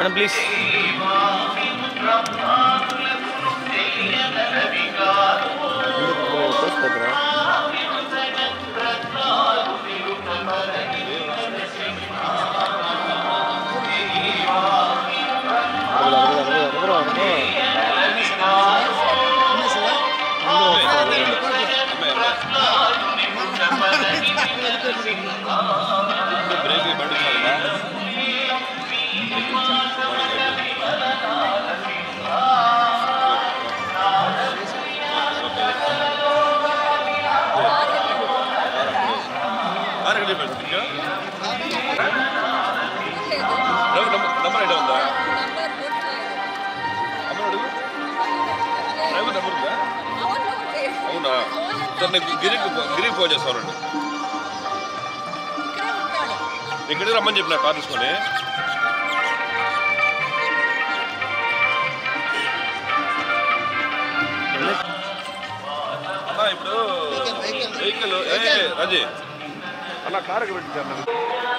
madam please break బండి చాలుగా number idea ఉందా అమ్మ అడుగు డ్రైవర్ నెంబర్ ఉందా అవునా సార్ నేను గిరికి గిరికి ఫోన్ చేస్తానండి ఇక్కడికి రమ్మని చెప్పిన కార్ తీసుకొని అన్న ఇప్పుడు వెహికల్ ఏ రాజీ అన్న కార్ ఎక్కడ పెట్టించారు నాకు